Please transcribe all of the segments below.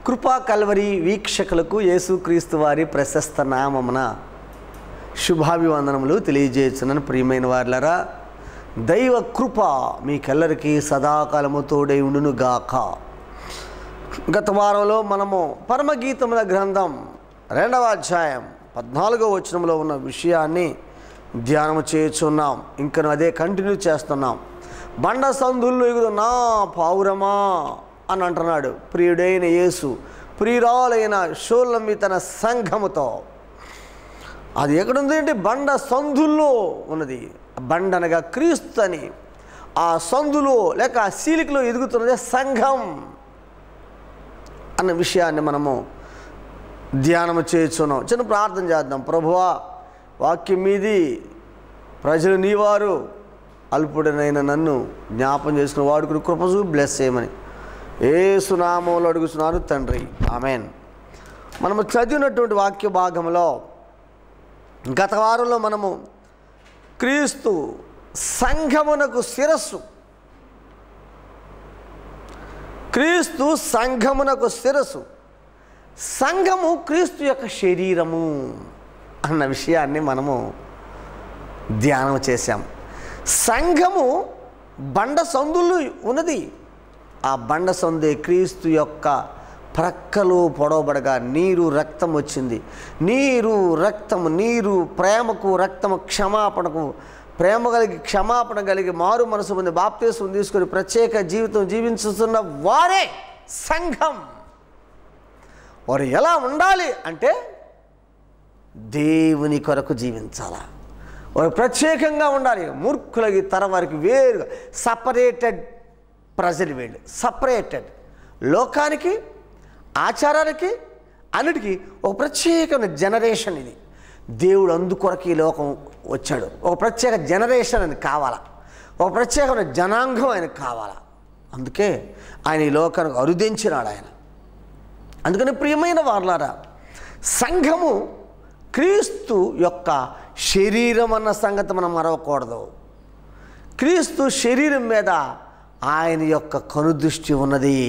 కృపా కల్వరి వీక్షకులకు యేసుక్రీస్తు వారి ప్రశస్త నామమున శుభాభివందనములు తెలియజేస్తున్నాను ప్రియమైన వార్లరా దైవ కృప మీకెల్లరికీ సదాకాలము తోడై ఉండును గాక గత వారంలో మనము పరమగీతముల గ్రంథం రెండవ అధ్యాయం పద్నాలుగో వచనంలో ఉన్న విషయాన్ని ధ్యానం చేయుచున్నాం ఇంకను అదే కంటిన్యూ చేస్తున్నాం బండ సందుల్లో ఎగురు నా పావురమా అని అంటున్నాడు ప్రియుడైన యేసు ప్రియురాలైన షోలమి తన సంఘముతో అది ఎక్కడుంది అంటే బండ సందుల్లో ఉన్నది బండ అనగా క్రీస్తు అని ఆ సందులో లేక ఆ సీలికలో ఎదుగుతున్నది సంఘం అన్న విషయాన్ని మనము ధ్యానం చేస్తున్నాం చిన్న ప్రార్థన చేద్దాం ప్రభువా వాక్యం మీది ప్రజలు నీవారు అల్పుడనైన నన్ను జ్ఞాపం చేసుకుని వాడుకుని కృపచూ బ్లెస్ చేయమని ఏ సునామంలో అడుగుతున్నాను తండ్రి ఆమెన్ మనము చదివినటువంటి వాక్య భాగంలో గత వారంలో మనము క్రీస్తు సంఘమునకు శిరస్సు క్రీస్తు సంఘమునకు శిరస్సు సంఘము క్రీస్తు యొక్క శరీరము అన్న విషయాన్ని మనము ధ్యానం చేశాం సంఘము బండ సందులు ఉన్నది ఆ బండ సందే క్రీస్తు యొక్క ప్రక్కలు పొడవబడగా నీరు రక్తం వచ్చింది నీరు రక్తము నీరు ప్రేమకు రక్తము క్షమాపణకు ప్రేమ కలిగి క్షమాపణ కలిగి మారు మనసు ముందు బాప్తీసం తీసుకొని ప్రత్యేక జీవితం జీవించుతున్న వారే సంఘం వారు ఎలా ఉండాలి అంటే దేవుని కొరకు జీవించాలా వారు ప్రత్యేకంగా ఉండాలి మూర్ఖులకి తర వారికి వేరుగా సపరేటెడ్ ప్రజలు వీళ్ళు సపరేటెడ్ లోకానికి ఆచారానికి అన్నిటికీ ఒక ప్రత్యేకమైన జనరేషన్ ఇది దేవుడు అందుకొరకు ఈ లోకం వచ్చాడు ఒక ప్రత్యేక జనరేషన్ అని కావాలా ఒక ప్రత్యేకమైన జనాంగం ఆయనకు కావాలా అందుకే ఆయన ఈ లోకానికి అరుదించినాడు ఆయన అందుకని ప్రియమైన వార్లారా సంఘము క్రీస్తు యొక్క శరీరం అన్న సంగతి మనం మరవకూడదు క్రీస్తు శరీరం మీద ఆయన యొక్క కనుదృష్టి ఉన్నది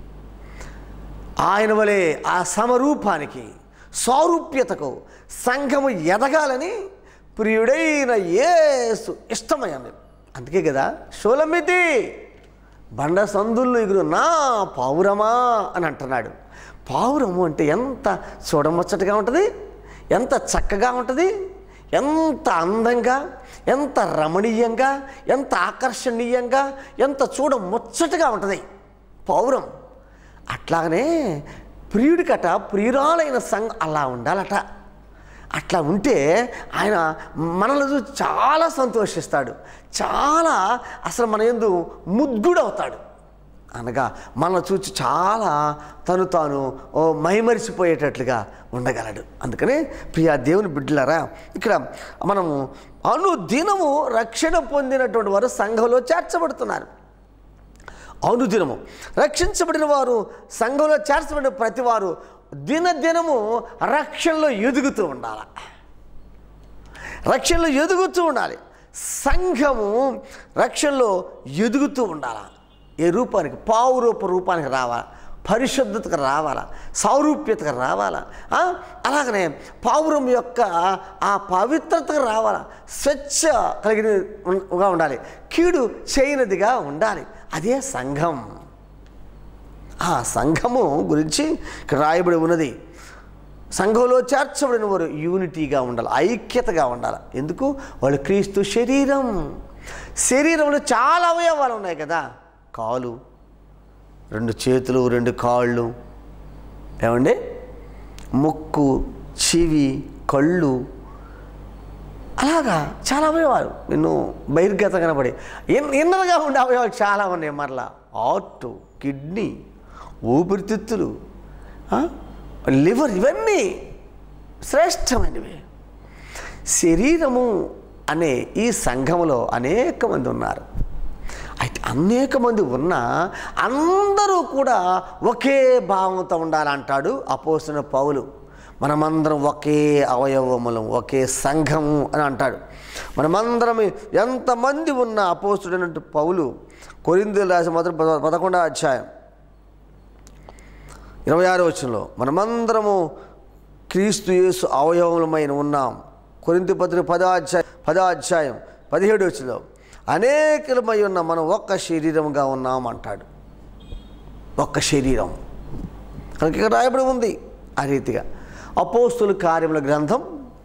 ఆయన వలె ఆ సమరూపానికి సారూప్యతకు సంఘము ఎదగాలని ప్రియుడైన యేసు ఇష్టమైంది అందుకే కదా షోలమితి బండ సందుల్లో ఎగురు నా పావురమా అని అంటున్నాడు పావురము అంటే ఎంత చూడముచ్చటగా ఉంటుంది ఎంత చక్కగా ఉంటుంది ఎంత అందంగా ఎంత రమణీయంగా ఎంత ఆకర్షణీయంగా ఎంత చూడ ముచ్చటగా ఉంటుంది పౌరం అట్లాగనే ప్రియుడికట ప్రియురాలైన సంఘ అలా ఉండాలట అట్లా ఉంటే ఆయన మనల్ని చూసి చాలా సంతోషిస్తాడు చాలా అసలు మన ఎందు ముద్దుడవుతాడు అనగా మనల్ని చూసి చాలా తను తాను ఓ మైమరిచిపోయేటట్లుగా ఉండగలడు అందుకనే ప్రియా దేవుని బిడ్డలారా ఇక్కడ మనము అనుదినము రక్షణ పొందినటువంటి వారు సంఘంలో చేర్చబడుతున్నారు అనుదినము రక్షించబడిన వారు సంఘంలో చేర్చబడిన ప్రతి వారు దినదినము రక్షణలో ఎదుగుతూ ఉండాలి రక్షణలో ఎదుగుతూ ఉండాలి సంఘము రక్షణలో ఎదుగుతూ ఉండాలి ఏ రూపానికి పావు రూప రూపానికి రావాలా పరిశుద్ధతకు రావాలా సౌరూప్యతకు రావాలా ఆ? అలాగనే పావురం యొక్క ఆ పవిత్రతకు రావాలా స్వచ్ఛ కలిగినగా ఉండాలి కీడు చేయనిదిగా ఉండాలి అదే సంఘం ఆ సంఘము గురించి ఇక్కడ రాయబడి ఉన్నది సంఘంలో చేర్చబడిన వారు యూనిటీగా ఉండాలి ఐక్యతగా ఉండాలి ఎందుకు వాళ్ళు క్రీస్తు శరీరం శరీరంలో చాలా అవయవాలు ఉన్నాయి కదా కాలు రెండు చేతులు రెండు కాళ్ళు ఏమండి ముక్కు చెవి కళ్ళు అలాగా చాలా అవయవాలు నిన్ను బహిర్గత కనపడి ఇన్ ఇన్నరగా ఉండే అవయవాలు చాలా ఉన్నాయి మరలా హార్ట్ కిడ్నీ ఊపిరితిత్తులు ఆ, లివర్ ఇవన్నీ శ్రేష్టమైనవి శరీరము అనే ఈ సంఘములో అనేక మంది ఉన్నారు అయితే అనేక మంది ఉన్నా అందరూ కూడా ఒకే భావంతో ఉండాలంటాడు అపోసిన పౌలు మనమందరం ఒకే అవయవములం ఒకే సంఘము అని అంటాడు మనమందరం ఎంతమంది ఉన్న అపోస్తుడైనట్టు పౌలు కొరిందులు రాసి మొదటి పద- పదకొండవ అధ్యాయం ఇరవై ఆరో వచనంలో మనమందరము క్రీస్తు యేసు అవయవములమైన ఉన్నాం కొరింతి పత్రిక పదో అధ్యాయం పదో అధ్యాయం పదిహేడు వచనంలో అనేకలమై ఉన్న మనం ఒక్క శరీరంగా ఉన్నాం అంటాడు ఒక్క శరీరం కనుక ఇక్కడ రాయబడి ఉంది ఆ రీతిగా అపోస్తుల కార్యముల గ్రంథం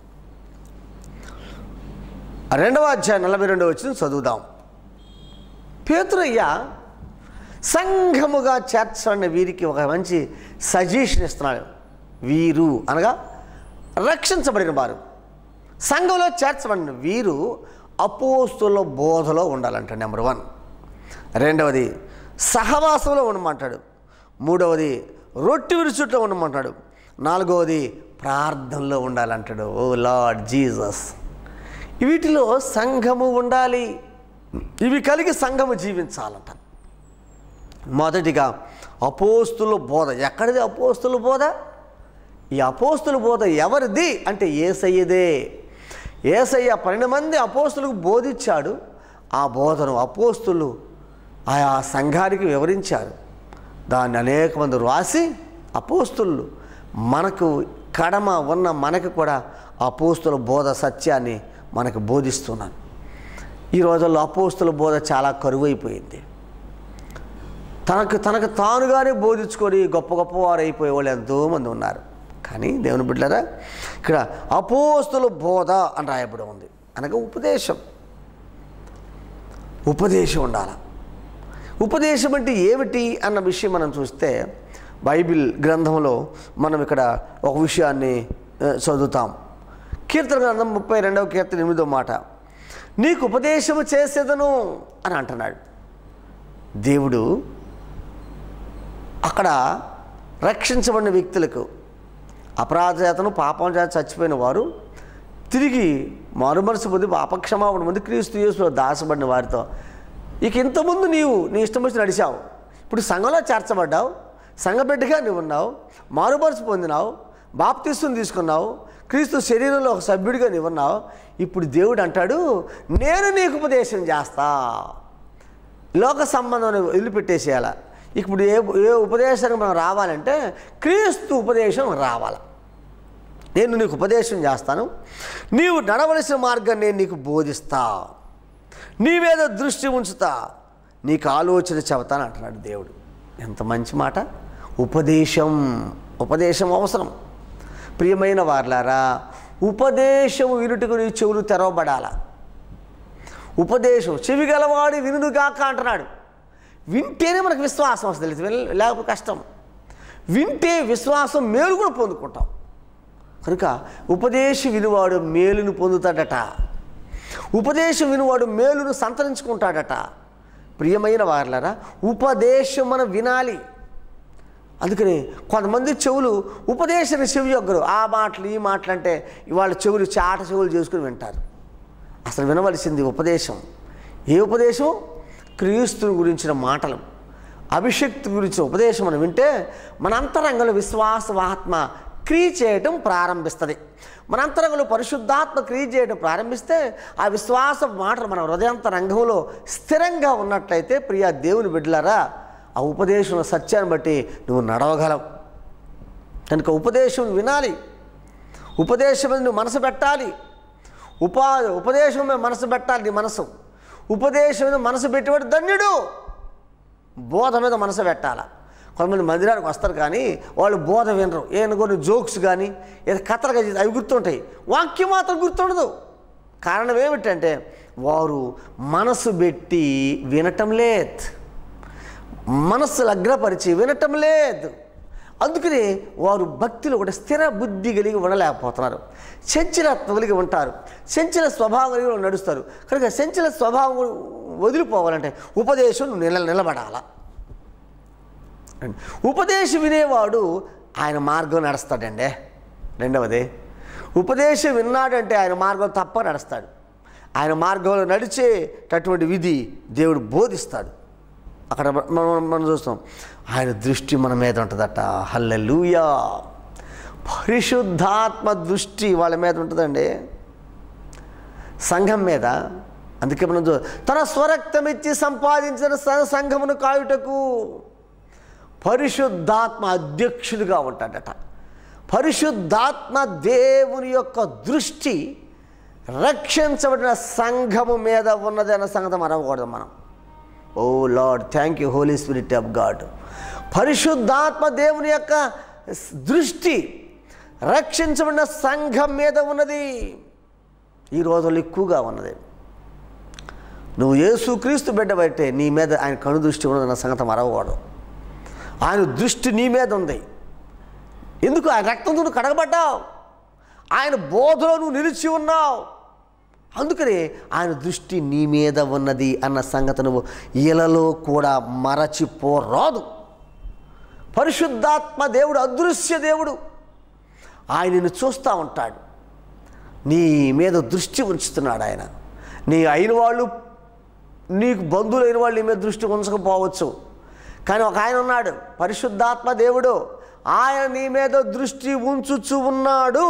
రెండవ అధ్యాయం నలభై రెండవ వచ్చిన చదువుదాం పేతురయ్య సంఘముగా చేర్చబడిన వీరికి ఒక మంచి సజెషన్ ఇస్తున్నాడు వీరు అనగా రక్షించబడిన వారు సంఘంలో చేర్చబడిన వీరు అపోస్తుల బోధలో ఉండాలంట నెంబర్ వన్ రెండవది సహవాసంలో ఉండమంటాడు మూడవది రొట్టె విరుచుట్లో ఉండమంటాడు నాలుగవది ప్రార్థనలో ఉండాలంటాడు ఓ లార్డ్ జీసస్ వీటిలో సంఘము ఉండాలి ఇవి కలిగి సంఘము జీవించాలంట మొదటిగా అపోస్తుల బోధ ఎక్కడిది అపోస్తుల బోధ ఈ అపోస్తుల బోధ ఎవరిది అంటే ఏసయ్యదే ఏసయ్య పన్నెండు మంది అపోస్తులకు బోధించాడు ఆ బోధను అపోస్తులు ఆయా సంఘానికి వివరించారు దాన్ని అనేక మంది రాసి అపోస్తులు మనకు కడమ ఉన్న మనకు కూడా అపోస్తుల బోధ సత్యాన్ని మనకు బోధిస్తున్నాను ఈ రోజుల్లో అపోస్తుల బోధ చాలా కరువైపోయింది తనకు తనకు తానుగానే బోధించుకొని గొప్ప గొప్పవారు అయిపోయే వాళ్ళు ఎంతోమంది ఉన్నారు కానీ దేవుని బిడ్డలారా ఇక్కడ అపోస్తుల బోధ అని రాయబడి ఉంది అనగా ఉపదేశం ఉపదేశం ఉండాలి ఉపదేశం అంటే ఏమిటి అన్న విషయం మనం చూస్తే బైబిల్ గ్రంథంలో మనం ఇక్కడ ఒక విషయాన్ని ఆ, చదువుతాం కీర్తన గ్రంథం ముప్పై రెండవ కీర్తన ఎనిమిదో మాట నీకు ఉపదేశము చేసేదను అని అంటున్నాడు దేవుడు అక్కడ రక్షించబడిన వ్యక్తులకు అపరాధ చేతను పాపం చేత చచ్చిపోయిన వారు తిరిగి మారుమనసు పొంది పాపక్షమాపణ పొంది క్రీస్తు యేసులో దాసబడిన వారితో ఇక ఇంతకుముందు నీవు నీ ఇష్టం వచ్చి నడిచావు ఇప్పుడు సంఘంలో చేర్చబడ్డావు సంఘబిడ్డగా నువ్వు ఉన్నావు మారుమనసు పొందినావు బాప్తిస్తుని తీసుకున్నావు క్రీస్తు శరీరంలో ఒక సభ్యుడిగా నీవు ఉన్నావు ఇప్పుడు దేవుడు అంటాడు నేను నీకు ఉపదేశం చేస్తా లోక సంబంధం వదిలిపెట్టేసేయాల ఇప్పుడు ఏ ఏ ఉపదేశానికి మనం రావాలంటే క్రీస్తు ఉపదేశం రావాలి నేను నీకు ఉపదేశం చేస్తాను నీవు నడవలసిన మార్గాన్ని నేను నీకు బోధిస్తా నీ మీద దృష్టి ఉంచుతా నీకు ఆలోచన చెబుతాను అంటున్నాడు దేవుడు ఎంత మంచి మాట ఉపదేశం ఉపదేశం అవసరం ప్రియమైన వార్లారా ఉపదేశం వినుటకు నీ చెవులు తెరవబడాలా ఉపదేశం చెవి గలవాడు వినుగాక అంటున్నాడు వింటేనే మనకు విశ్వాసం వస్తుంది విన- లేకపోతే కష్టం వింటే విశ్వాసం మేలు కూడా పొందుకుంటాం కనుక ఉపదేశం వినువాడు మేలును పొందుతాడట ఉపదేశం వినువాడు మేలును సంతరించుకుంటాడట ప్రియమైన వారులారా ఉపదేశం మనం వినాలి అందుకని కొంతమంది చెవులు ఉపదేశాన్ని చెవి యొగ్గరు ఆ మాటలు ఈ మాటలు అంటే ఇవాళ చెవులు చాట చెవులు చేసుకుని వింటారు అసలు వినవలసింది ఉపదేశం ఏ ఉపదేశం క్రీస్తుని గురించిన మాటలు అభిషక్తి గురించిన ఉపదేశం మనం వింటే మన అంతరంగంలో విశ్వాస ఆత్మ క్రియ చేయటం ప్రారంభిస్తుంది మన అంతరంగంలో పరిశుద్ధాత్మ క్రియ చేయడం ప్రారంభిస్తే ఆ విశ్వాస మాటలు మన హృదయాంత రంగంలో స్థిరంగా ఉన్నట్లయితే ప్రియా దేవుని బిడ్డలారా ఆ ఉపదేశం సత్యాన్ని బట్టి నువ్వు నడవగలవు కనుక ఉపదేశం వినాలి ఉపదేశం మీద నువ్వు మనసు పెట్టాలి ఉపా ఉపదేశం మీద మనసు పెట్టాలి నీ మనసు ఉపదేశం మీద మనసు పెట్టేవాడు ధన్యుడు బోధ మీద మనసు పెట్టాల కొంతమంది మందిరానికి వస్తారు కానీ వాళ్ళు బోధ వినరు ఏమైనా కొన్ని జోక్స్ కానీ ఏదో కథలుగా చేసి అవి గుర్తుంటాయి వాక్యం మాత్రం గుర్తుండదు కారణం ఏమిటంటే వారు మనసు పెట్టి వినటం లేదు మనస్సు లగ్నపరిచి వినటం లేదు అందుకని వారు భక్తిలో కూడా స్థిర బుద్ధి కలిగి ఉండలేకపోతున్నారు చంచలత్వం కలిగి ఉంటారు చంచల స్వభావం కలిగి వాళ్ళు నడుస్తారు కనుక చంచల స్వభావం వదిలిపోవాలంటే ఉపదేశం నిల నిలబడాల ఉపదేశం వినేవాడు ఆయన మార్గం నడుస్తాడండి రెండవది ఉపదేశం విన్నాడంటే ఆయన మార్గం తప్ప నడుస్తాడు ఆయన మార్గంలో నడిచేటటువంటి విధి దేవుడు బోధిస్తాడు అక్కడ మనం మనం చూస్తాం ఆయన దృష్టి మన మీద ఉంటుందట హల్లెలూయా పరిశుద్ధాత్మ దృష్టి వాళ్ళ మీద ఉంటుందండి సంఘం మీద అందుకే మనం చూ- తన స్వరక్తం ఇచ్చి సంపాదించిన స- సంఘమును కాయుటకు పరిశుద్ధాత్మ అధ్యక్షుడిగా ఉంటాడట పరిశుద్ధాత్మ దేవుని యొక్క దృష్టి రక్షించబడిన సంఘము మీద ఉన్నది అన్న సంగతి మరవకూడదు మనం O Lord thank you Holy Spirit of God పరిశుద్ధాత్మ దేవుని యొక్క దృష్టి రక్షించబడిన సంఘం మీద ఉన్నది ఈ రోజుల్లో ఎక్కువగా ఉన్నది నువ్వు యేసుక్రీస్తు బిడ్డ బట్టే నీ మీద ఆయన కను దృష్టి ఉన్నదన్న సంగతి మరవకూడదు ఆయన దృష్టి నీ మీద ఉంది ఎందుకు ఆయన రక్తంతో నువ్వు కడగబడ్డావు ఆయన బోధలో నువ్వు నిలిచి ఉన్నావు అందుకని ఆయన దృష్టి నీ మీద ఉన్నది అన్న సంగతి నువ్వు ఇలలో కూడా మరచిపోరాదు పరిశుద్ధాత్మ దేవుడు అదృశ్య దేవుడు ఆయన నిన్ను చూస్తూ ఉంటాడు నీ మీద దృష్టి ఉంచుతున్నాడు ఆయన నీ అయిన వాళ్ళు నీకు బంధువులైన వాళ్ళు నీ మీద దృష్టి ఉంచకపోవచ్చు కానీ ఒక ఆయన ఉన్నాడు పరిశుద్ధాత్మ దేవుడు ఆయన నీ మీద దృష్టి ఉంచుచు ఉన్నాడు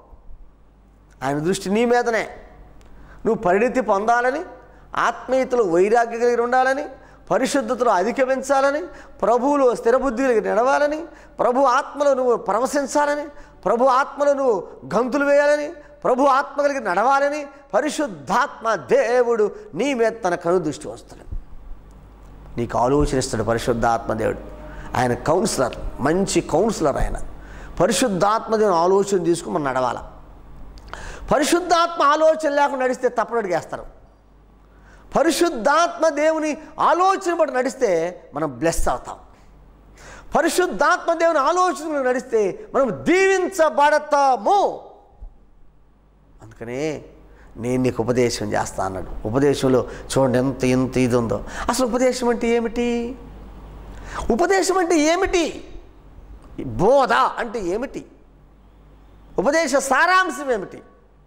ఆయన దృష్టి నీ మీదనే నువ్వు పరిణితి పొందాలని ఆత్మీయతలో వైరాగ్య కలిగి ఉండాలని పరిశుద్ధతలో అధిగమించాలని ప్రభువులో స్థిరబుద్ధి కలిగి నడవాలని ప్రభు ఆత్మలో నువ్వు ప్రవశించాలని ప్రభు ఆత్మలో నువ్వు గంతులు వేయాలని ప్రభు ఆత్మ కలిగి నడవాలని పరిశుద్ధాత్మ దేవుడు నీ మీద తన కను దృష్టి వస్తాడు నీకు ఆలోచనిస్తాడు పరిశుద్ధాత్మ దేవుడు ఆయన కౌన్సిలర్ మంచి కౌన్సిలర్ ఆయన పరిశుద్ధాత్మ దేవుని ఆలోచన తీసుకుని మనం నడవాలా పరిశుద్ధాత్మ ఆలోచన లేకుండా నడిస్తే తప్పుడు అడిగేస్తారు పరిశుద్ధాత్మ దేవుని ఆలోచన బట్టి నడిస్తే మనం బ్లెస్ అవుతాం పరిశుద్ధాత్మ దేవుని ఆలోచనలు నడిస్తే మనం దీవించబడతాము అందుకనే నేను నీకు ఉపదేశం చేస్తా అన్నాడు ఉపదేశంలో చూడండి ఎంత ఎంత ఇది ఉందో అసలు ఉపదేశం అంటే ఏమిటి ఉపదేశం అంటే ఏమిటి బోధ అంటే ఏమిటి ఉపదేశ సారాంశం ఏమిటి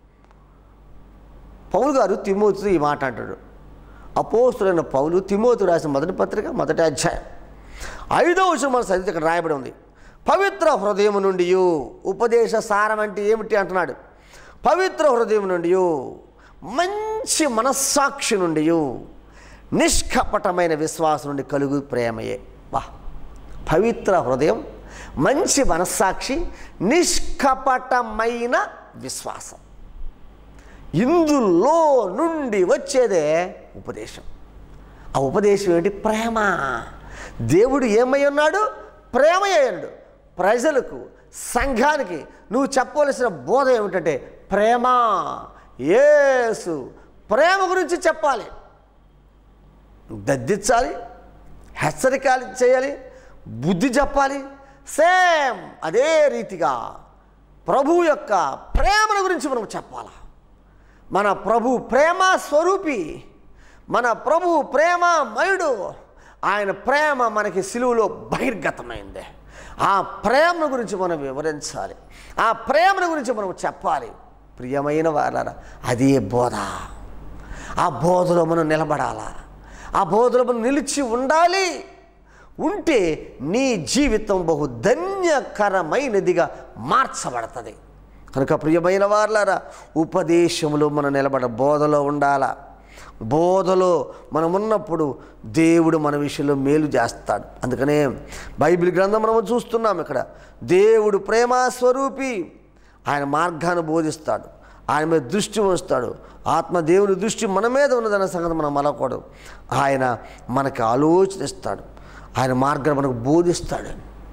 పౌలు గారు తిమోతు ఈ మాట అంటాడు అపోస్తులైన పౌలు తిమోతు రాసిన మొదటి పత్రిక మొదటి అధ్యాయం ఐదవ విషయం మన చదివితే ఇక్కడ రాయబడి ఉంది పవిత్ర హృదయం నుండి ఉపదేశ సారం అంటే ఏమిటి అంటున్నాడు పవిత్ర హృదయం నుండి మంచి మనస్సాక్షి నుండి నిష్కపటమైన విశ్వాసం నుండి కలుగు ప్రేమయే వా పవిత్ర హృదయం మంచి మనస్సాక్షి నిష్కపటమైన విశ్వాసం ఇందులో నుండి వచ్చేదే ఉపదేశం ఆ ఉపదేశం ఏంటి ప్రేమ దేవుడు ఏమై ఉన్నాడు ప్రేమ అయ్యాడు ప్రజలకు సంఘానికి నువ్వు చెప్పవలసిన బోధ ఏమిటంటే ప్రేమ యేసు ప్రేమ గురించి చెప్పాలి దద్దించాలి హెచ్చరికలు చేయాలి బుద్ధి చెప్పాలి సేమ్ అదే రీతిగా ప్రభు యొక్క ప్రేమల గురించి మనం చెప్పాలా మన ప్రభు ప్రేమ స్వరూపి మన ప్రభు ప్రేమమయుడు ఆయన ప్రేమ మనకి సిలువలో బహిర్గతమైంది ఆ ప్రేమ గురించి మనం వివరించాలి ఆ ప్రేమను గురించి మనం చెప్పాలి ప్రియమైన వారారా అదే బోధ ఆ బోధలో మనం నిలబడాలా ఆ బోధలో మనం నిలిచి ఉండాలి ఉంటే నీ జీవితం బహు ధన్యకరమైనదిగా మార్చబడుతుంది కనుక ప్రియమైన వార్లారా ఉపదేశంలో మనం నిలబడ బోధలో ఉండాలా బోధలో మనం ఉన్నప్పుడు దేవుడు మన విషయంలో మేలు చేస్తాడు అందుకనే బైబిల్ గ్రంథం మనం చూస్తున్నాం ఇక్కడ దేవుడు ప్రేమ స్వరూపి ఆయన మార్గాన్ని బోధిస్తాడు ఆయన మీద దృష్టి ఉంచుతాడు ఆత్మ దేవుని దృష్టి మన మీద ఉన్నదన్న సంగతి మనం మలకూడదు ఆయన మనకి ఆలోచన ఇస్తాడు ఆయన మార్గాన్ని మనకు బోధిస్తాడు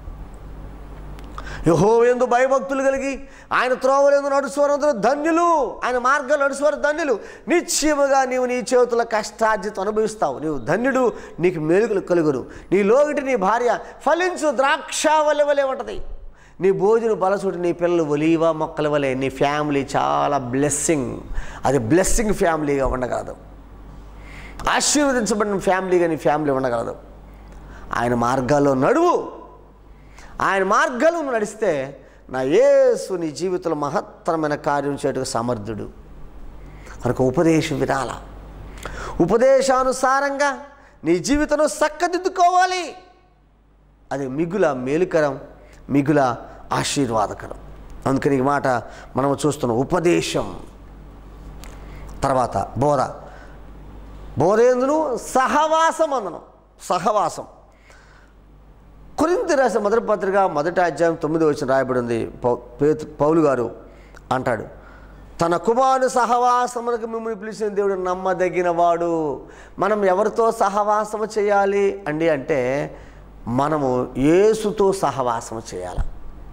యహోవేందు భయభక్తులు కలిగి ఆయన త్రోవలేందు నడుచువారందరూ ధన్యులు ఆయన మార్గాలు నడుచువారు ధన్యులు నిశ్చయముగా నీవు నీ చేతుల కష్టార్జితం అనుభవిస్తావు నీవు ధన్యుడు నీకు మేలుకలు కలుగురు నీ లోగిటి నీ భార్య ఫలించు ద్రాక్షావలి వలె ఉంటుంది నీ భోజనం బలచోటి నీ పిల్లలు ఒలీవా మొక్కల వలె నీ ఫ్యామిలీ చాలా బ్లెస్సింగ్ అది బ్లెస్సింగ్ ఫ్యామిలీగా ఉండగలదు ఆశీర్వదించబడిన ఫ్యామిలీగా నీ ఫ్యామిలీ ఉండగలదు ఆయన మార్గాల్లో నడువు ఆయన మార్గాలు నువ్వు నడిస్తే నా యేసు నీ జీవితంలో మహత్తరమైన కార్యం చేయటకు సమర్థుడు కనుక ఉపదేశం వినాల ఉపదేశానుసారంగా నీ జీవితంలో చక్కదిద్దుకోవాలి అది మిగుల మేలుకరం మిగుల ఆశీర్వాదకరం అందుకని ఈ మాట మనం చూస్తున్నాం ఉపదేశం తర్వాత బోధ బోధేందును సహవాసం అందనం సహవాసం కొరింత రాసిన మొదటి పత్రిక మొదటి అధ్యాయం తొమ్మిది వచ్చిన రాయబడి ఉంది పౌ పేతు పౌలు గారు అంటాడు తన కుమారుని సహవాసములకు మిమ్మల్ని పిలిచిన దేవుడు నమ్మదగిన వాడు మనం ఎవరితో సహవాసము చేయాలి అండి అంటే మనము యేసుతో సహవాసము చేయాలి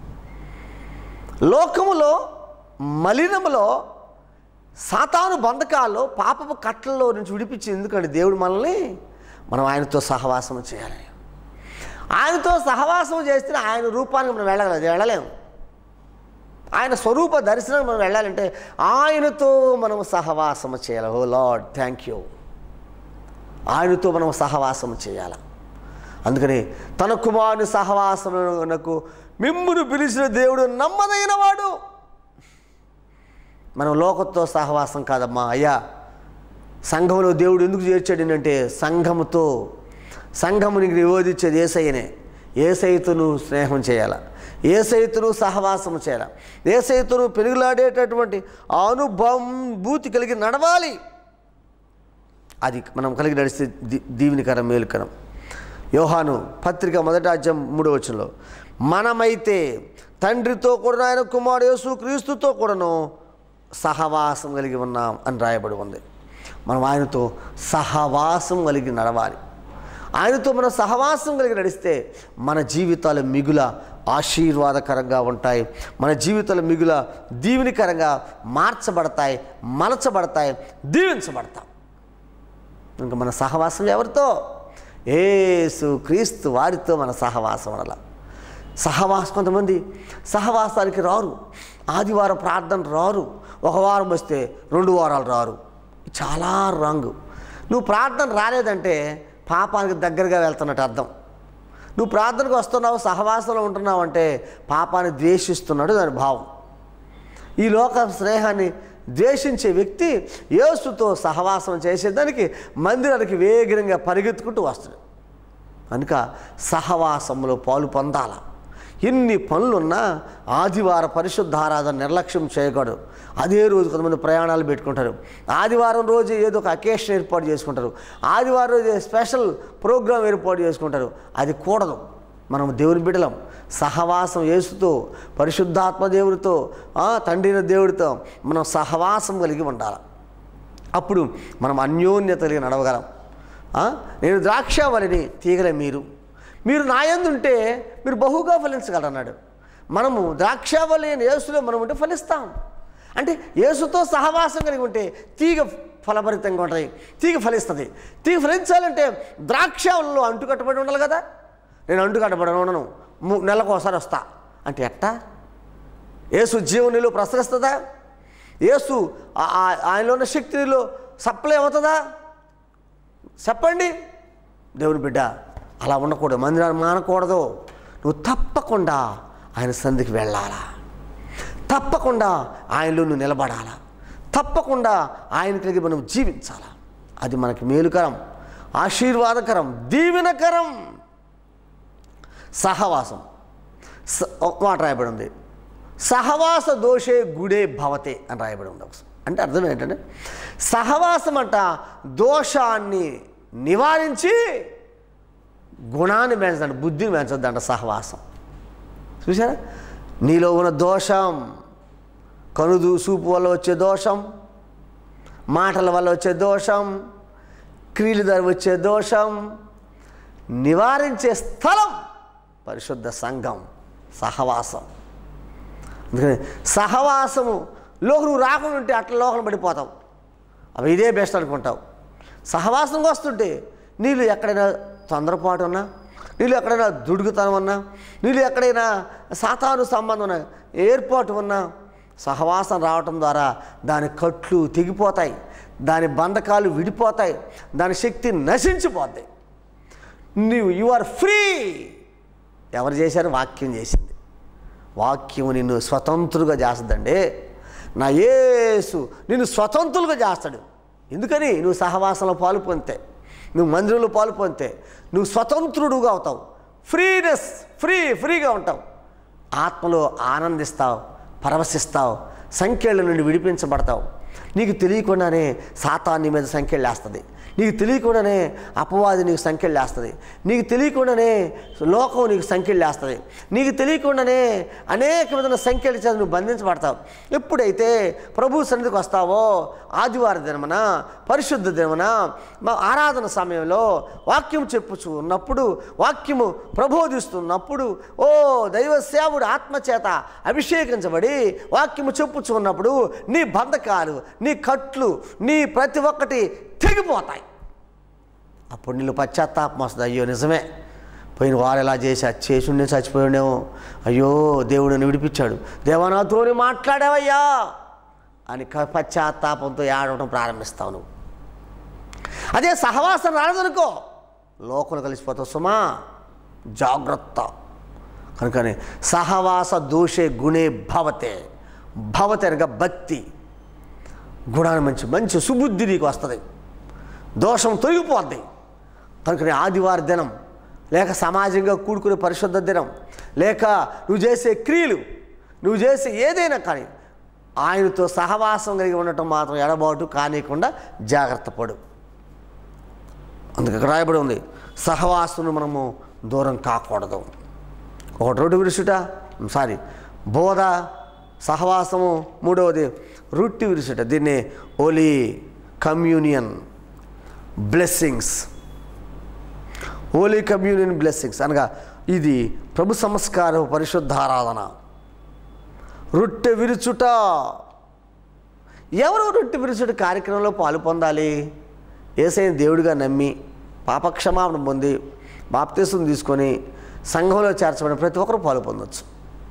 లోకములో మలినములో సాతాను బంధకాల్లో పాపపు కట్టల్లో నుంచి విడిపించి ఎందుకంటే దేవుడు మనల్ని మనం ఆయనతో సహవాసం చేయాలి ఆయనతో సహవాసం చేస్తే ఆయన రూపానికి మనం వెళ్ళగలదు వెళ్ళలేము ఆయన స్వరూప దర్శనం మనం వెళ్ళాలంటే ఆయనతో మనం సహవాసం చేయాలి ఓ లాడ్ థ్యాంక్ యూ ఆయనతో మనం సహవాసం చేయాలి అందుకని తన కుమారుని సహవాసమునకు మిమ్మును పిలిచిన దేవుడు నమ్మదైన వాడు మనం లోకతో సహవాసం కాదమ్మా అయ్యా సంఘంలో దేవుడు ఎందుకు చేర్చాడు అంటే సంఘముతో సంఘమునికి నిరోధించేది ఏసయ్యనే ఏసైతో నువ్వు స్నేహం చేయాల ఏసైతును సహవాసం చేయాల ఏసైతును పెరుగులాడేటటువంటి అనుభూతి కలిగి నడవాలి అది మనం కలిగి నడిస్తే దీ దీవినికరం మేలుకరం యోహాను పత్రిక మొదటి అధ్యాయం మూడో వచనంలో మనమైతే తండ్రితో కూడా ఆయన కుమారుడు యేసు క్రీస్తుతో కూడాను సహవాసం కలిగి ఉన్నాం అని రాయబడి ఉంది మనం ఆయనతో సహవాసం కలిగి నడవాలి ఆయనతో మనం సహవాసం కలిగి నడిస్తే మన జీవితాలు మిగుల ఆశీర్వాదకరంగా ఉంటాయి మన జీవితాలు మిగుల దీవెనికరంగా మార్చబడతాయి మలచబడతాయి దీవించబడతాం ఇంకా మన సహవాసం ఎవరితో ఏసు క్రీస్తు వారితో మన సహవాసం అలా సహవాసం కొంతమంది సహవాసానికి రారు ఆదివారం ప్రార్థన రారు ఒక వారం వస్తే రెండు వారాలు రారు చాలా రాంగ్ నువ్వు ప్రార్థన రాలేదంటే పాపానికి దగ్గరగా వెళ్తున్నట్టు అర్థం నువ్వు ప్రార్థనకు వస్తున్నావు సహవాసంలో ఉంటున్నావు అంటే పాపాన్ని ద్వేషిస్తున్నాడు దాని భావం ఈ లోక స్నేహాన్ని ద్వేషించే వ్యక్తి యేసుతో సహవాసం చేసేదానికి మందిరానికి వేగంగా పరిగెత్తుకుంటూ వస్తాడు కనుక సహవాసంలో పాలు పొందాల ఎన్ని పనులున్నా ఆదివార పరిశుద్ధ ఆరాధన నిర్లక్ష్యం చేయకూడదు అదే రోజు కొంతమంది ప్రయాణాలు పెట్టుకుంటారు ఆదివారం రోజు ఏదో ఒక అకేషన్ ఏర్పాటు చేసుకుంటారు ఆదివారం రోజు స్పెషల్ ప్రోగ్రాం ఏర్పాటు చేసుకుంటారు అది కూడదు మనం దేవుని బిడలం సహవాసం యేసుతో పరిశుద్ధాత్మ దేవుడితో ఆ, తండ్రిన దేవుడితో మనం సహవాసం కలిగి ఉండాలి అప్పుడు మనం అన్యోన్యత కలిగి నడవగలం ఆ? నేను ద్రాక్షావళిని తీగలే మీరు మీరు నాయందుంటే మీరు బహుగా ఫలించగలరన్నాడు మనము ద్రాక్షావళి అని యేసులో మనం ఉంటే ఫలిస్తాం అంటే యేసుతో సహవాసం కలిగి ఉంటే తీగ ఫలభరితంగా ఉంటుంది తీగ ఫలిస్తుంది తీగ ఫలించాలంటే ద్రాక్షావళిలో అంటుకట్టబడి ఉండాలి కదా నేను అంటుకట్టబడి ఉండను ము- నెలకు ఒకసారి వస్తా అంటే ఎట్టా యేసు జీవనిలో ప్రసరిస్తుందా యేసు ఆ- ఆ- ఆయనలో ఉన్న శక్తిలో సప్లై అవుతుందా చెప్పండి దేవుని బిడ్డ అలా ఉండకూడదు మందిరాన్ని మానకూడదు నువ్వు తప్పకుండా ఆయన సంధికి వెళ్ళాలా తప్పకుండా ఆయనలో నువ్వు నిలబడాలా తప్పకుండా ఆయన కలిగి మనం జీవించాలా అది మనకి మేలుకరం ఆశీర్వాదకరం దీవెనకరం సహవాసం స- ఒక మాట రాయబడి ఉంది సహవాస దోషే గుడే భవతే అని రాయబడి ఉంది ఒకసారి అంటే అర్థం ఏంటంటే సహవాసం అంట దోషాన్ని నివారించి గుణాన్ని పెంచదంట బుద్ధిని పెంచద్దంట సహవాసం చూసారా నీలో ఉన్న దోషం కనుదు చూపు వల్ల వచ్చే దోషం మాటల వల్ల వచ్చే దోషం క్రియల ద్వారా వచ్చే దోషం నివారించే స్థలం పరిశుద్ధ సంఘం సహవాసం అందుకని సహవాసము లోకి నువ్వు రాకుండా ఉంటే అట్లా లోకం పడిపోతావు అవి ఇదే బెస్ట్ అనుకుంటావు సహవాసంగా వస్తుంటే నీళ్ళు ఎక్కడైనా తొందరపాటు ఉన్నా నీళ్ళు ఎక్కడైనా దుడుగుతనం ఉన్నా నీళ్ళు ఎక్కడైనా సాతాను సంబంధం ఉన్న ఏర్పాటు ఉన్నా సహవాసం రావటం ద్వారా దాని కట్లు తెగిపోతాయి దాని బంధకాలు విడిపోతాయి దాని శక్తి నశించిపోతాయి నీవు యు ఆర్ ఫ్రీ ఎవరు చేశారు వాక్యం చేసింది వాక్యం నిన్ను స్వతంత్రుగా చేస్తుందండి నా యేసు నిన్ను స్వతంత్రులుగా చేస్తాడు ఎందుకని నువ్వు సహవాసంలో పాలు పొందితే నువ్వు మందిరంలో పాలు పొందితే నువ్వు స్వతంత్రుడుగా అవుతావు ఫ్రీనెస్ ఫ్రీ ఫ్రీగా ఉంటావు ఆత్మలో ఆనందిస్తావు పరవశిస్తావు సంఖ్యల నుండి విడిపించబడతావు నీకు తెలియకుండానే సాతాన్ని మీద సంఖ్యలు వేస్తుంది నీకు తెలియకుండానే అపవాది నీకు సంఖ్యలు వేస్తుంది నీకు తెలియకుండానే లోకం నీకు సంఖ్యలు వేస్తుంది నీకు తెలియకుండానే అనేక విధమైన సంఖ్యలు చేత నువ్వు బంధించబడతావు ఎప్పుడైతే ప్రభు సన్నిధికి వస్తావో ఆదివారం దినమున పరిశుద్ధ దినమున మా ఆరాధన సమయంలో వాక్యం చెప్పుచు ఉన్నప్పుడు వాక్యము ప్రబోధిస్తున్నప్పుడు ఓ దైవ సేవుడు ఆత్మచేత అభిషేకించబడి వాక్యము చెప్పుచు ఉన్నప్పుడు నీ బంధకాలు నీ కట్లు నీ ప్రతి ఒక్కటి తెగిపోతాయి అప్పుడు నీళ్ళు పశ్చాత్తాపం వస్తుంది అయ్యో నిజమే పోయిన వారు ఎలా చేసి అది చేసి ఉండే చచ్చిపోయాడేమో అయ్యో దేవుడు నన్ను విడిపించాడు దేవా నాతోని మాట్లాడావయ్యా అని క- పశ్చాత్తాపంతో ఏడవడం ప్రారంభిస్తావు నువ్వు అదే సహవాసం రాదనుకో లోకలు కలిసిపోతావు సుమా జాగ్రత్త కనుకని సహవాస దోషే గుణే భవతే భవతే అనగా భక్తి గుణాన్ని మంచి మంచి సుబుద్ధి నీకు వస్తుంది దోషం తొలగిపోద్ది కనుకనే ఆదివార దినం లేక సమాజంగా కూడుకునే పరిశుద్ధ దినం లేక నువ్వు చేసే క్రియలు నువ్వు చేసే ఏదైనా కానీ ఆయనతో సహవాసం కలిగి ఉండటం మాత్రం ఎడబాటు కానియకుండా జాగ్రత్త పడు అందుకు ఇక్కడ రాయబడి ఉంది సహవాసును మనము దూరం కాకూడదు ఒకటి రోడ్డు విరుచుట సారీ బోధ సహవాసము మూడవది రొట్టి విరుచుట దీన్ని Holy Communion blessings Holy Communion blessings అనగా ఇది ప్రభు సంస్కారం పరిశుద్ధారాధన రొట్టె విరుచుట ఎవరు రొట్టె విరుచుట కార్యక్రమంలో పాలు పొందాలి ఏసైన దేవుడిగా నమ్మి పాపక్షమాపణ పొంది బాప్తీసం తీసుకొని సంఘంలో చేర్చబడిన ప్రతి ఒక్కరూ పాలు పొందొచ్చు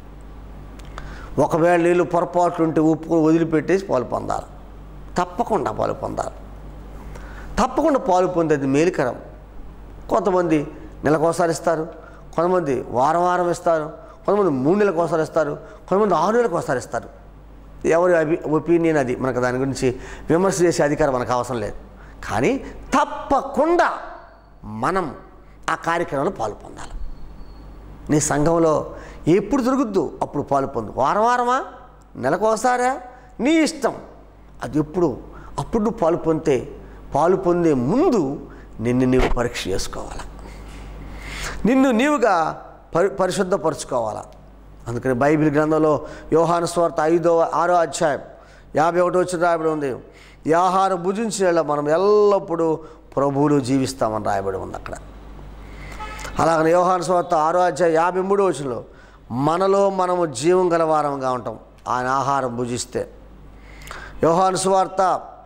ఒకవేళ నీళ్ళు పొరపాట్లు ఉంటే ఉప్పు వదిలిపెట్టేసి పాలు పొందాలి తప్పకుండా పాలు పొందాలి తప్పకుండా పాలు పొందేది మేలుకరం కొంతమంది నెలకోసారి ఇస్తారు కొంతమంది వారం వారం ఇస్తారు కొంతమంది మూడు నెలలకు ఒకసారి ఇస్తారు కొంతమంది ఆరు నెలలకు ఒకసారి ఇస్తారు ఎవరి అభి ఒపీనియన్ అది మనకు దాని గురించి విమర్శ చేసే అధికారం మనకు అవసరం లేదు కానీ తప్పకుండా మనం ఆ కార్యక్రమంలో పాలు పొందాలి నీ సంఘంలో ఎప్పుడు దొరుకుద్దు అప్పుడు పాలు పొందు వారం వారమా నెలకు ఒకసారా నీ ఇష్టం అది ఎప్పుడు అప్పుడు నువ్వు పాలు పొందితే పాలు పొందే ముందు నిన్ను నీవు పరీక్ష చేసుకోవాలి నిన్ను నీవుగా పరి పరిశుద్ధపరచుకోవాలా అందుకని బైబిల్ గ్రంథంలో యోహాను స్వార్థ ఐదో ఆరో అధ్యాయం యాభై ఒకటో వచ్చిన రాయబడి ఉంది ఈ ఆహారం భుజించిన మనం ఎల్లప్పుడూ ప్రభువులు జీవిస్తామని రాయబడి ఉంది అక్కడ అలాగనే యోహాను స్వార్థ ఆరో అధ్యాయం యాభై మూడో వచనంలో మనలో మనము జీవం గల వారంగా ఉంటాం ఆయన ఆహారం భుజిస్తే యోహాను సువార్త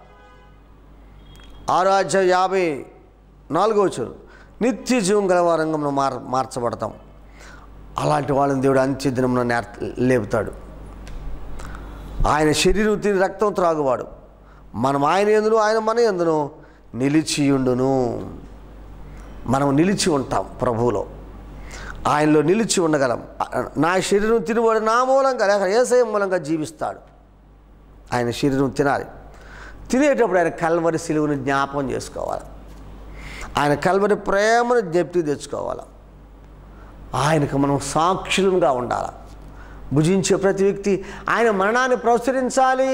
ఆరో అధ్యాయం యాభై నాలుగో వచనం నిత్య జీవం గల వారంగా మనం మార్ మార్చబడతాం అలాంటి వాళ్ళని దేవుడు అంత్యదినమున నేర్ లేపుతాడు ఆయన శరీరం తిని రక్తం త్రాగువాడు మనం ఆయన ఎందును ఆయన మన ఎందును నిలిచియుండును మనం నిలిచి ఉంటాం ప్రభువులో ఆయనలో నిలిచి ఉండగలం నా శరీరం తినబడి నా మూలంగా లేక ఏసయం మూలంగా జీవిస్తాడు ఆయన శరీరం తినాలి తినేటప్పుడు ఆయన కల్వరి సిలువను జ్ఞాపకం చేసుకోవాలి ఆయన కల్వరి ప్రేమను జ్ఞప్తి తెచ్చుకోవాలి ఆయనకు మనం సాక్షులంగా ఉండాలి భుజించే ప్రతి వ్యక్తి ఆయన మరణాన్ని ప్రచురించాలి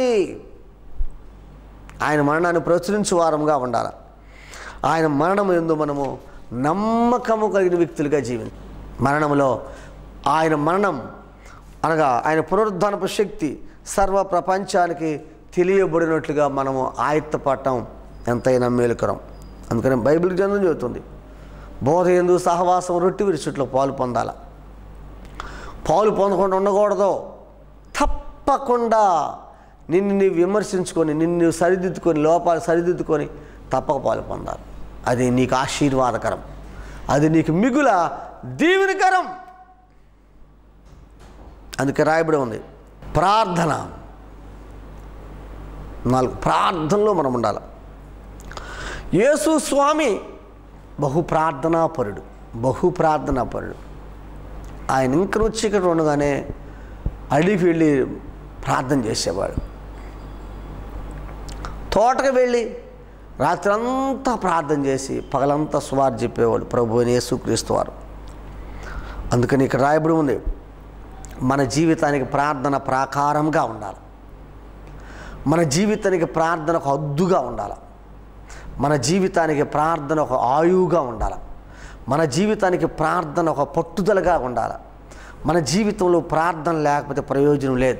ఆయన మరణాన్ని ప్రచురించే వారంగా ఉండాలి ఆయన మరణం ఎందు మనము నమ్మకము కలిగిన వ్యక్తులుగా జీవి మరణంలో ఆయన మరణం అనగా ఆయన పునరుద్ధానపు శక్తి సర్వ ప్రపంచానికి తెలియబడినట్లుగా మనము ఆయత్తపడటం ఎంతైనా మేలుకరం అందుకని బైబిల్ గ్రంథం చెబుతుంది బోధ ఎందు సహవాసం రొట్టి విరుచుట్లో పాలు పొందాల పాలు పొందకుండా ఉండకూడదు తప్పకుండా నిన్ను నీవు విమర్శించుకొని నిన్ను నీవు సరిదిద్దుకొని లోపాలు సరిదిద్దుకొని తప్పక పాలు పొందాలి అది నీకు ఆశీర్వాదకరం అది నీకు మిగుల దీవెనకరం అందుకే రాయబడి ఉంది ప్రార్థన నాలుగు ప్రార్థనలో మనం ఉండాలి యేసు స్వామి బహు ప్రార్థనాపరుడు బహు ప్రార్థనాపరుడు ఆయన ఇంక చీకటి ఉండగానే అడిగి వెళ్ళి ప్రార్థన చేసేవాడు తోటకు వెళ్ళి రాత్రంతా ప్రార్థన చేసి పగలంతా సువార్ చెప్పేవాడు ప్రభు అని యేసుక్రీస్తు వారు అందుకని ఇక్కడ రాయబడి ఉంది మన జీవితానికి ప్రార్థన ప్రాకారంగా ఉండాలి మన జీవితానికి ప్రార్థన ఒక హద్దుగా ఉండాలి మన జీవితానికి ప్రార్థన ఒక ఆయువుగా ఉండాలి మన జీవితానికి ప్రార్థన ఒక పట్టుదలగా ఉండాలి మన జీవితంలో ప్రార్థన లేకపోతే ప్రయోజనం లేదు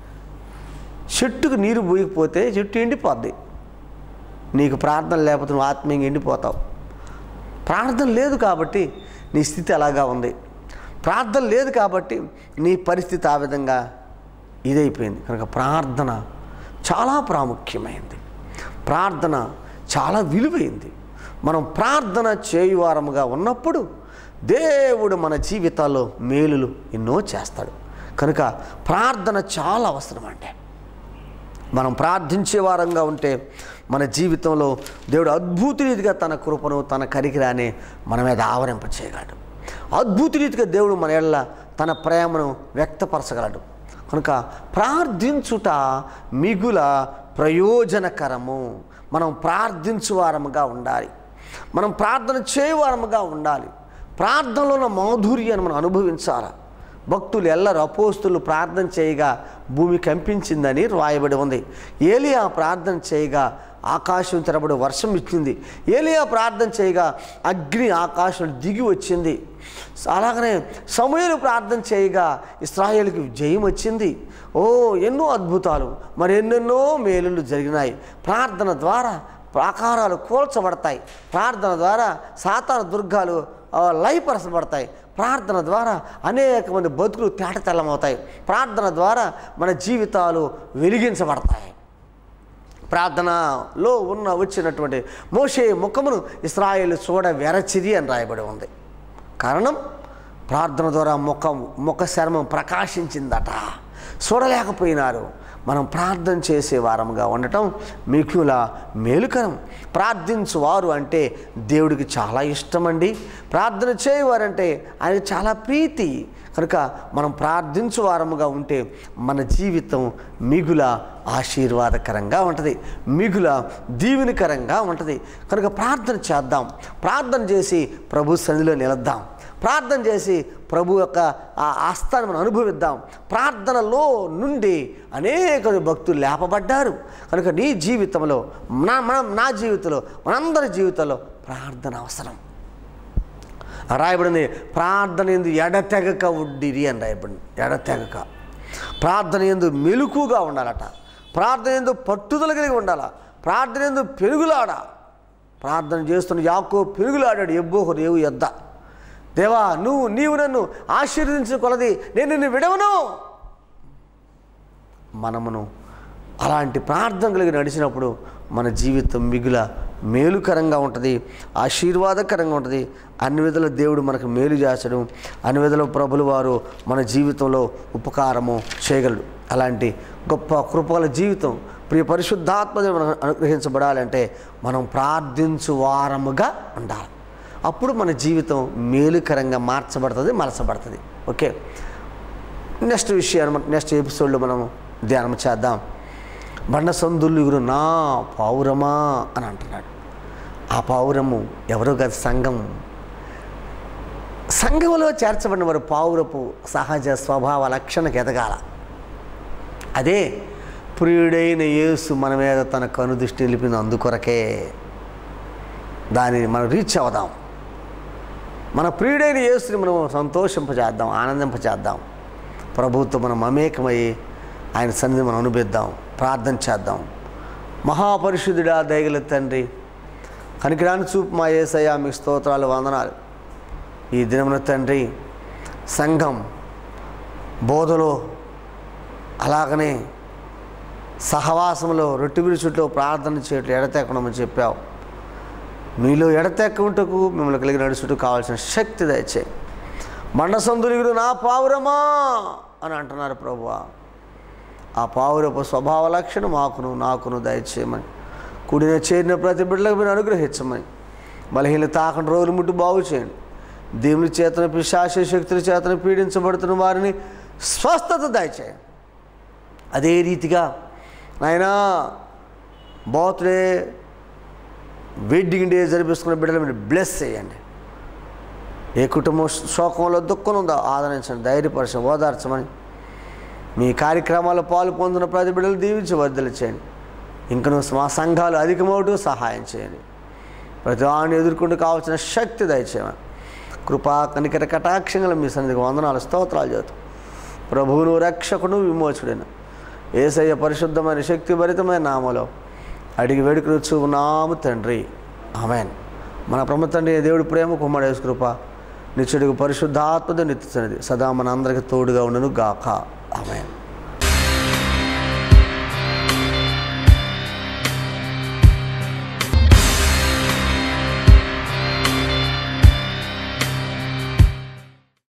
చెట్టుకు నీరు పోయకపోతే చెట్టు ఎండిపోద్ది నీకు ప్రార్థన లేకపోతే నువ్వు ఆత్మీయంగా ఎండిపోతావు ప్రార్థన లేదు కాబట్టి నీ స్థితి అలాగా ఉంది ప్రార్థన లేదు కాబట్టి నీ పరిస్థితి ఆ విధంగా ఇదైపోయింది కనుక ప్రార్థన చాలా ప్రాముఖ్యమైంది ప్రార్థన చాలా విలువైంది మనం ప్రార్థన చేయువారముగా ఉన్నప్పుడు దేవుడు మన జీవితాల్లో మేలులు ఎన్నో చేస్తాడు కనుక ప్రార్థన చాలా అవసరం అంటే మనం ప్రార్థించే వారంగా ఉంటే మన జీవితంలో దేవుడు అద్భుత రీతిగా తన కృపను తన కరికిరాని మన మీద ఆవరింప చేయగలడు అద్భుత రీతిగా దేవుడు మన ఎళ్ళ తన ప్రేమను వ్యక్తపరచగలడు కనుక ప్రార్థించుట మిగుల ప్రయోజనకరము మనం ప్రార్థించువారముగా ఉండాలి మనం ప్రార్థన చేయవారముగా ఉండాలి ప్రార్థనలో ఉన్న మాధుర్యాన్ని మనం అనుభవించాలి భక్తులు ఎల్లరు అపోస్తులు ప్రార్థన చేయగా భూమి కంపించిందని రాయబడి ఉంది ఏలియా ప్రార్థన చేయగా ఆకాశం తెరబడి వర్షం ఇచ్చింది ఏలియా ప్రార్థన చేయగా అగ్ని ఆకాశం దిగి వచ్చింది అలాగనే సమయలు ప్రార్థన చేయగా ఇస్రాయేల్కి జయం వచ్చింది ఓ ఎన్నో అద్భుతాలు మరి ఎన్నెన్నో మేలులు జరిగినాయి ప్రార్థన ద్వారా ప్రాకారాలు కూల్చబడతాయి ప్రార్థన ద్వారా సాతాన దుర్గాలు ఆ, లయపరచబడతాయి ప్రార్థన ద్వారా అనేక మంది బతుకులు తేటతెల్లమవుతాయి ప్రార్థన ద్వారా మన జీవితాలు వెలిగించబడతాయి ప్రార్థనలో ఉన్న వచ్చినటువంటి మోషే ముఖమును ఇస్రాయేల్ చూడ వెరచిది అని రాయబడి ఉంది కారణం ప్రార్థన ద్వారా ముఖం ముఖ చర్మం ప్రకాశించిందట చూడలేకపోయినారు మనం ప్రార్థన చేసే వారముగా ఉండటం మికుల మేలుకరం ప్రార్థించువారు అంటే దేవుడికి చాలా ఇష్టమండి ప్రార్థన చేయవారంటే ఆయనకి చాలా ప్రీతి కనుక మనం ప్రార్థించు వారముగా ఉంటే మన జీవితం మిగుల ఆశీర్వాదకరంగా ఉంటుంది మిగుల దీవెనకరంగా ఉంటుంది కనుక ప్రార్థన చేద్దాం ప్రార్థన చేసి ప్రభు సన్నిధిలో నిలద్దాం ప్రార్థన చేసి ప్రభు యొక్క ఆ ఆస్థానం మనం అనుభవిద్దాం ప్రార్థనలో నుండి అనేక భక్తులు లేపబడ్డారు కనుక నీ జీవితంలో నా మన నా జీవితంలో మనందరి జీవితంలో ప్రార్థన అవసరం రాయబడింది ప్రార్థన ఎందు ఎడతెగక ఉడ్డిరి అని రాయబడింది ఎడతెగక ప్రార్థన ఎందు మెలుకుగా ఉండాలట ప్రార్థన ఎందు పట్టుదల కలిగి ఉండాల ప్రార్థన ఎందు పెరుగులాడ ప్రార్థన చేస్తున్న యాకో పెరుగులాడాడు ఎబ్బోహు రేవు ఎద్ద దేవా నువ్వు నీవు నన్ను ఆశీర్వదించిన కొలది నేను నిన్ను విడవను మనమును అలాంటి ప్రార్థన కలిగి నడిచినప్పుడు మన జీవితం మిగుల మేలుకరంగా ఉంటుంది ఆశీర్వాదకరంగా ఉంటుంది అన్ని విధాల దేవుడు మనకు మేలు చేస్తాడు అన్ని విధాల ప్రభులు వారు మన జీవితంలో ఉపకారము చేయగలడు అలాంటి గొప్ప కృపగల జీవితం ప్రియ పరిశుద్ధాత్మ మనం అనుగ్రహించబడాలంటే మనం ప్రార్థించు వారముగా ఉండాలి అప్పుడు మన జీవితం మేలుకరంగా మార్చబడుతుంది మలసబడుతుంది ఓకే నెక్స్ట్ విషయాన్ని మనం నెక్స్ట్ ఎపిసోడ్లో మనం ధ్యానం చేద్దాం బండ సందులుగురు నా పావురమా అని అంటున్నాడు ఆ పావురము ఎవరో కాదు సంఘం సంఘంలో చేర్చబడిన వారు పావురపు సహజ స్వభావ లక్షణకు ఎదగాల అదే ప్రియుడైన యేసు మన మీద తన కనుదృష్టి నిలిపింది అందుకొరకే దానిని మనం రీచ్ అవుదాం మన ప్రియుడైన యేసుని మనం సంతోషింపజేద్దాం ఆనందింపజేద్దాం ప్రభుత్వం మనం మమేకమై ఆయన సన్నిధి మనం అనుభవిద్దాం ప్రార్థన చేద్దాం మహాపరిశుద్ధుడా దయగల తండ్రి కనికిరాని చూపు మా ఏసయ్యా మీ స్తోత్రాలు వందనాలు ఈ దినమున తండ్రి సంఘం బోధలో అలాగనే సహవాసంలో రొట్టె విరుచుట్లో ప్రార్థన చేయట్లు ఎడతెక్కడమని చెప్పావు మీలో ఎడతెక్కటకు మిమ్మల్ని కలిగి నడుచుటూ కావాల్సిన శక్తి దయచేయి మండసందులుగుడు నా పావురమా అని అంటున్నారు ప్రభువా ఆ పావురపు స్వభావ లక్షణం మాకును నాకును దయచేయమని కుడిన చేరిన ప్రతి బిడ్డలకు మీరు అనుగ్రహించమని బలహీన తాకని రోజులు ముట్టు బాగు చేయండి దేవుని చేతన పిశాచ శక్తుల చేతన పీడించబడుతున్న వారిని స్వస్థత దయచేయండి అదే రీతిగా నాయనా బర్త్డే వెడ్డింగ్ డే జరిపిస్తున్న బిడ్డలు మీరు బ్లెస్ చేయండి ఏ కుటుంబం శోకంలో దుఃఖం ఉందో ఆదరించండి ధైర్యపరచండి ఓదార్చమని మీ కార్యక్రమాల్లో పాలు పొందిన ప్రతి బిడ్డలు దీవించి వర్ధలు చేయండి ఇంకను మా సంఘాలు అధికమవుతూ సహాయం చేయండి ప్రతి వాడిని ఎదుర్కొంటూ కావాల్సిన శక్తి దయచేయమని కృపా కనికర కటాక్షంగా మీ సన్నిధికి వందనాలు స్తోత్రాలు చేస్తాం ప్రభువును రక్షకుడు విమోచుడైన ఏసయ్య పరిశుద్ధమైన శక్తిభరితమైన నామలో అడిగి వేడుకలుచు ఉన్నాము తండ్రి ఆమెన్ మన ప్రమ తండ్రి దేవుడి ప్రేమ కుమ్మడేసు కృప నిత్యుడికి పరిశుద్ధాత్మద నిత్య సదా మన అందరికి తోడుగా ఉండను గాక ఆమెన్